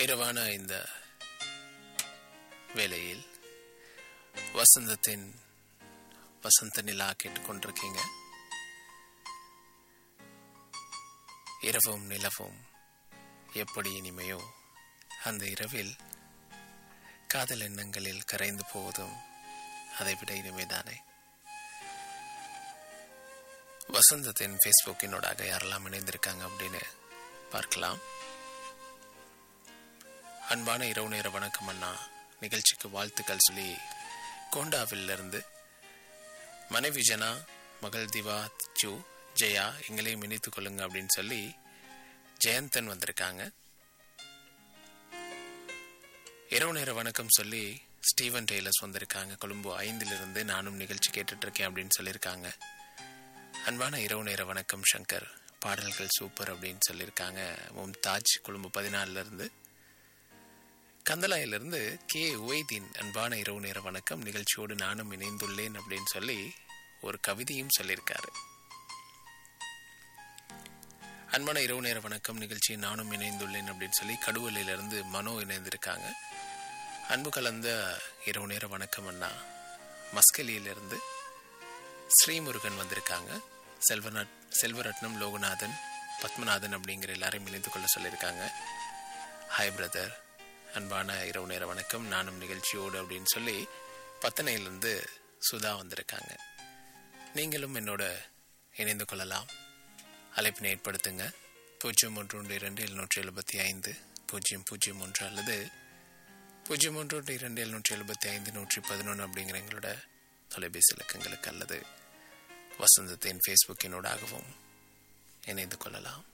இரவான இந்த வேளையில் வசந்தத்தின் வசந்த நிலா கேட்டுக்கொண்டிருக்கீங்க இரவும் நிலவும் எப்படி இனிமையோ அந்த இரவில் காதல் எண்ணங்களில் கரைந்து போவதும் அதைவிட இனிமைதானே வசந்தத்தின் ஃபேஸ்புக்கினோடாக யாரெல்லாம் இணைந்திருக்காங்க அப்படின்னு பார்க்கலாம் அன்பான இரவு நேர வணக்கம் அண்ணா நிகழ்ச்சிக்கு வாழ்த்துக்கள் சொல்லி கோண்டாவிலிருந்து மனைவி ஜனா மகள் திவா ஜூ ஜெயா எங்களையும் இணைத்துக் கொள்ளுங்க அப்படின்னு சொல்லி ஜெயந்தன் வந்திருக்காங்க இரவு நேர வணக்கம் சொல்லி ஸ்டீவன் டெய்லர்ஸ் வந்திருக்காங்க கொழும்பு ஐந்திலிருந்து நானும் நிகழ்ச்சி கேட்டுட்டு இருக்கேன் அப்படின்னு சொல்லியிருக்காங்க அன்பான இரவு நேர வணக்கம் சங்கர் பாடல்கள் சூப்பர் அப்படின்னு சொல்லியிருக்காங்க மும்தாஜ் கொழும்பு பதினாலுல இருந்து கந்தலாயிலிருந்து கே உவைதீன் அன்பான இரவு நேர வணக்கம் நிகழ்ச்சியோடு நானும் இணைந்துள்ளேன் அப்படின்னு சொல்லி ஒரு கவிதையும் சொல்லியிருக்காரு அன்பான இரவு நேர வணக்கம் நிகழ்ச்சி நானும் இணைந்துள்ளேன் அப்படின்னு சொல்லி கடுவலையிலிருந்து மனோ இணைந்திருக்காங்க அன்பு கலந்த இரவு நேர வணக்கம் அண்ணா மஸ்கலியிலிருந்து ஸ்ரீமுருகன் வந்திருக்காங்க செல்வநாட் செல்வரத்னம் லோகநாதன் பத்மநாதன் அப்படிங்கிற எல்லாரையும் இணைந்து கொள்ள சொல்லியிருக்காங்க ஹாய் பிரதர் அன்பான இரவு நேர வணக்கம் நானும் நிகழ்ச்சியோடு அப்படின்னு சொல்லி பத்தனையிலிருந்து சுதா வந்திருக்காங்க நீங்களும் என்னோட இணைந்து கொள்ளலாம் அழைப்பினை ஏற்படுத்துங்க பூஜ்ஜியம் ஒன்று ஒன்று இரண்டு எழுநூற்றி எழுபத்தி ஐந்து பூஜ்ஜியம் பூஜ்ஜியம் ஒன்று அல்லது பூஜ்ஜியம் ஒன்று ஒன்று இரண்டு எழுநூற்றி எழுபத்தி ஐந்து நூற்றி பதினொன்று அப்படிங்கிற எங்களோட தொலைபேசி இலக்கங்களுக்கு அல்லது வசந்தத்தின் ஃபேஸ்புக்கினோடாகவும் இணைந்து கொள்ளலாம்